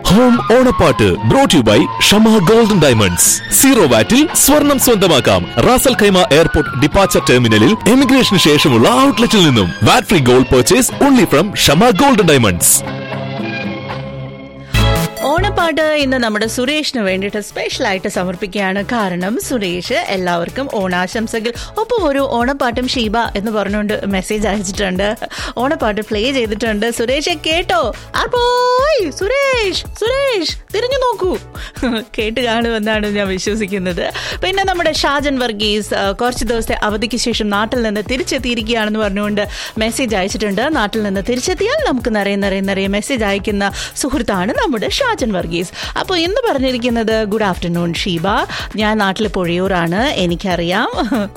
home ഓണപ്പാട്ട് brought you by Shama golden diamonds zero വാറ്റിൽ സ്വർണം സ്വന്തമാക്കാം റാസൽ ഖൈമ എയർപോർട്ട് ഡിപ്പാച്ചർ ടെർമിനലിൽ എമിഗ്രേഷന് ശേഷമുള്ള ഔട്ട്ലെറ്റിൽ നിന്നും VAT free gold purchase only from Shama golden diamonds ഓണപ്പാട്ട് ഇന്ന് നമ്മുടെ സുരേഷിന് വേണ്ടിയിട്ട് സ്പെഷ്യൽ ആയിട്ട് സമർപ്പിക്കുകയാണ് കാരണം സുരേഷ് എല്ലാവർക്കും ഓണാശംസകൾ ഒപ്പം ഒരു ഓണപ്പാട്ടും ഷീബ എന്ന് പറഞ്ഞുകൊണ്ട് മെസ്സേജ് അയച്ചിട്ടുണ്ട് ഓണപ്പാട്ട് പ്ലേ ചെയ്തിട്ടുണ്ട് സുരേഷെ കേട്ടോ അപ്പോയ് സുരേഷ് സുരേഷ് തിരിഞ്ഞു നോക്കൂ കേട്ട് കാണുമെന്നാണ് ഞാൻ വിശ്വസിക്കുന്നത് പിന്നെ നമ്മുടെ ഷാജൻ വർഗീസ് ആ, കുറച്ച് ദിവസത്തെ അവധിക്ക് ശേഷം നാട്ടിൽ നിന്ന് തിരിച്ചെത്തിയിരിക്കുകയാണെന്ന് പറഞ്ഞുകൊണ്ട് മെസ്സേജ് അയച്ചിട്ടുണ്ട് നാട്ടിൽ നിന്ന് തിരിച്ചെത്തിയാൽ നമുക്ക് നിറയെ നിറയെ നിറയെ മെസ്സേജ് അയക്കുന്ന സുഹൃത്താണ് നമ്മുടെ ഷാജൻ വർഗീസ് അപ്പോൾ ഇന്ന് പറഞ്ഞിരിക്കുന്നത് ഗുഡ് ആഫ്റ്റർനൂൺ ഷീബ ഞാൻ നാട്ടിൽ പൊഴിയൂറാണ് എനിക്കറിയാം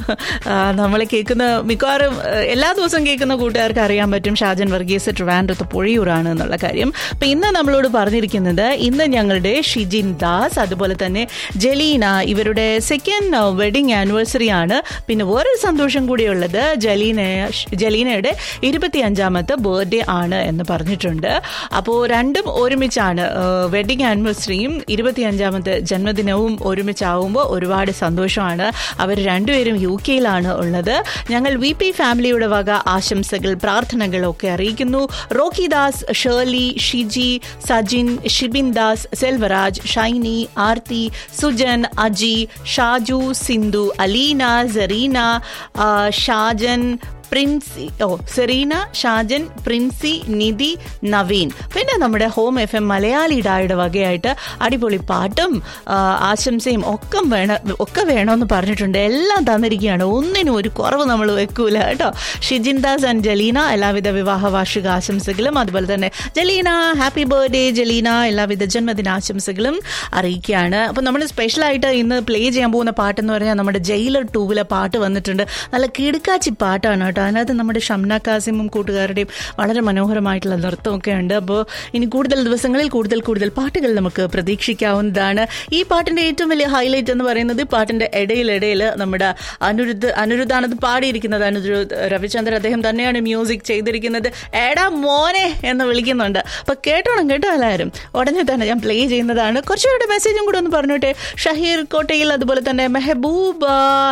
ആ, നമ്മളെ കേൾക്കുന്ന മിക്കവാറും ആ, എല്ലാ ദിവസവും കേൾക്കുന്ന കൂട്ടുകാർക്ക് അറിയാൻ പറ്റും ഷാജൻ വർഗീസ് ട്രിവാൻഡ്രത്ത് പൊഴിയൂറാണ് എന്നുള്ള കാര്യം അപ്പം ഇന്ന് നമ്മളോട് പറഞ്ഞിരിക്കുന്നത് ഇന്ന് ഞങ്ങളുടെ ഷിജിൻ ദാസ് അതുപോലെ തന്നെ ജലീന ഇവരുടെ സെക്കൻഡ് വെഡിങ് ആനിവേഴ്സറി ആണ് പിന്നെ വേറൊരു സന്തോഷം കൂടിയുള്ളത് ജലീന ജലീനയുടെ ഇരുപത്തി അഞ്ചാമത്തെ ബർത്ത്ഡേ ആണ് എന്ന് പറഞ്ഞിട്ടുണ്ട് അപ്പോൾ രണ്ടും ഒരുമിച്ചാണ് വെഡിങ് ആനിവേഴ്സറിയും ഇരുപത്തി അഞ്ചാമത്തെ ജന്മദിനവും ഒരുമിച്ചാവുമ്പോൾ ഒരുപാട് സന്തോഷമാണ് അവർ രണ്ടുപേരും യു കെയിലാണ് ഉള്ളത് ഞങ്ങൾ വി പി ഫാമിലിയുടെ വക ആശംസകൾ പ്രാർത്ഥനകളൊക്കെ അറിയിക്കുന്നു റോക്കി ദാസ് ഷേർലി ഷിജി സജിൻ ഷിബിൻ ദാസ് സെൽവരാജ് ഷൈനി ആർത്തി സുജൻ അജി ഷാജു സിന്ധു അലീന സെറീന ആ, ഷാജൻ പ്രിൻസി ഓ സെറീന ഷാജൻ പ്രിൻസി നിധി നവീൻ പിന്നെ നമ്മുടെ ഹോം എഫ് എം മലയാളി ഡായുടെ വകയായിട്ട് അടിപൊളി പാട്ടും ആ, ആശംസയും ഒക്കെ വേണം ഒക്കെ വേണമെന്ന് പറഞ്ഞിട്ടുണ്ട് എല്ലാം തന്നിരിക്കുകയാണ് ഒന്നിനും ഒരു കുറവ് നമ്മൾ വെക്കൂല കേട്ടോ ഷിജിൻ ദാസ് ആൻഡ് ജലീന എല്ലാവിധ വിവാഹ വാർഷിക ആശംസകളും അതുപോലെ തന്നെ ജലീന ഹാപ്പി ബർത്ത്ഡേ ജലീന എല്ലാവിധ ജന്മദിനാശംസകളും അറിയിക്കുകയാണ് അപ്പോൾ നമ്മൾ സ്പെഷ്യലായിട്ട് ഇന്ന് പ്ലേ ചെയ്യാൻ പോകുന്ന പാട്ടെന്ന് പറഞ്ഞാൽ നമ്മുടെ ജയിലർ ടൂവിലെ പാട്ട് വന്നിട്ടുണ്ട് നല്ല കിടുക്കാച്ചി പാട്ടാണ് കേട്ടോ അതിനകത്ത് നമ്മുടെ ഷംന കാസിമും കൂട്ടുകാരുടെയും വളരെ മനോഹരമായിട്ടുള്ള നൃത്തമൊക്കെ ഉണ്ട് അപ്പോൾ ഇനി കൂടുതൽ ദിവസങ്ങളിൽ കൂടുതൽ കൂടുതൽ പാട്ടുകൾ നമുക്ക് പ്രതീക്ഷിക്കാവുന്നതാണ് ഈ പാട്ടിന്റെ ഏറ്റവും വലിയ ഹൈലൈറ്റ് എന്ന് പറയുന്നത് ഈ പാട്ടിന്റെ ഇടയിലിടയിൽ നമ്മുടെ അനിരുദ്ധ് അനിരുദ്ധാണത് പാടിയിരിക്കുന്നത് അനിരുദ്ധ് രവിചന്ദ്രൻ അദ്ദേഹം തന്നെയാണ് മ്യൂസിക് ചെയ്തിരിക്കുന്നത് എടാ മോനെ എന്ന് വിളിക്കുന്നുണ്ട് അപ്പൊ കേട്ടോണം കേട്ടോ എല്ലാവരും ഉടനെ തന്നെ ഞാൻ പ്ലേ ചെയ്യുന്നതാണ് കുറച്ചുകൂടെ മെസ്സേജും കൂടെ ഒന്ന് പറഞ്ഞോട്ടെ ഷഹീർ കോട്ടയിൽ അതുപോലെ തന്നെ മെഹബൂബ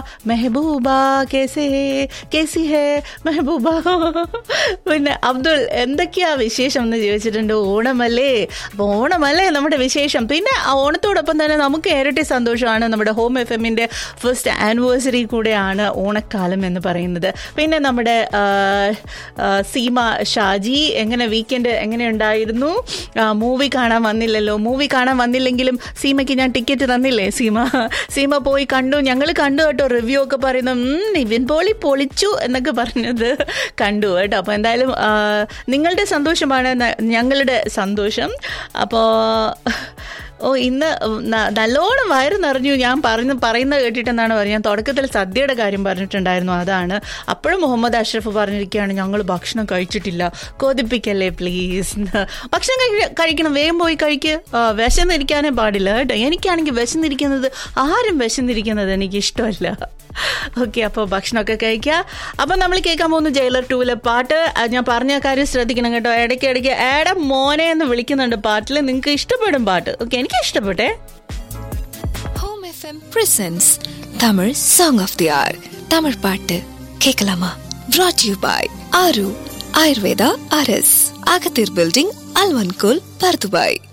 മെഹബൂബ കേസേ കേസി ഹേ മെഹബൂബ പിന്നെ അബ്ദുൾ എന്തൊക്കെയാ വിശേഷം എന്ന് ചോദിച്ചിട്ടുണ്ട് ഓണമല്ലേ അപ്പൊ ഓണമല്ലേ നമ്മുടെ വിശേഷം പിന്നെ ആ ഓണത്തോടൊപ്പം തന്നെ നമുക്ക് ഇരട്ടി സന്തോഷമാണ് നമ്മുടെ ഹോം എഫ് എമ്മിന്റെ ഫസ്റ്റ് ആനിവേഴ്സറി കൂടെയാണ് ഓണക്കാലം എന്ന് പറയുന്നത് പിന്നെ നമ്മുടെ ആ, ആ, സീമ ഷാജി എങ്ങനെ വീക്കെൻഡ് എങ്ങനെ ഉണ്ടായിരുന്നു മൂവി കാണാൻ വന്നില്ലല്ലോ മൂവി കാണാൻ വന്നില്ലെങ്കിലും സീമയ്ക്ക് ഞാൻ ടിക്കറ്റ് തന്നില്ലേ സീമ സീമ പോയി കണ്ടു ഞങ്ങൾ കണ്ടു കേട്ടോ റിവ്യൂ ഒക്കെ പറയുന്നു "ഉം, നിവിൻ പോളി പൊളിച്ചു എന്നൊക്കെ പറഞ്ഞത് കണ്ടു കേട്ടോ അപ്പോൾ എന്തായാലും ആ, നിങ്ങളുടെ സന്തോഷമാണ് ന- ഞങ്ങളുടെ സന്തോഷം അപ്പോൾ ഓ ഇന്ന് ന- നല്ലോണം വയറ് നിറഞ്ഞു ഞാൻ പറഞ്ഞു പറയുന്നത് കേട്ടിട്ടെന്നാണ് പറയുക ഞാൻ തുടക്കത്തിൽ സദ്യയുടെ കാര്യം പറഞ്ഞിട്ടുണ്ടായിരുന്നു അതാണ് അപ്പോഴും മുഹമ്മദ് അഷ്റഫ് പറഞ്ഞിരിക്കുകയാണ് ഞങ്ങൾ ഭക്ഷണം കഴിച്ചിട്ടില്ല കൊതിപ്പിക്കല്ലേ പ്ലീസ് ഭക്ഷണം കഴി- കഴിക്കണം വേഗം പോയി കഴിക്ക് ആ, വിശന്നിരിക്കാനേ പാടില്ല കേട്ടോ എനിക്കാണെങ്കിൽ വിശന്നിരിക്കുന്നത് ആരും വിശന്നിരിക്കുന്നത് എനിക്ക് ഇഷ്ടമല്ല ഓക്കെ അപ്പോൾ ഭക്ഷണമൊക്കെ കഴിക്കുക അപ്പം നമ്മൾ കേൾക്കാൻ പോകുന്ന ജയിലർ ടൂവിലെ പാട്ട് ആ, ഞാൻ പറഞ്ഞ കാര്യം ശ്രദ്ധിക്കണം കേട്ടോ ഇടയ്ക്ക് ഇടയ്ക്ക് ഏടെ മോനെ എന്ന് വിളിക്കുന്നുണ്ട് പാട്ടിൽ നിങ്ങൾക്ക് ഇഷ്ടപ്പെടും പാട്ട് ഓക്കെ എനിക്ക് ഇഷ്ടപ്പെട്ടെ home FM presents Tamil song of the hour Tamil பாட்டு கேட்கலாமா brought you by Aaru Ayurveda அரஸ் அகத்தீர் பில்டிங் அல்வன்கோல் பர்துபாய்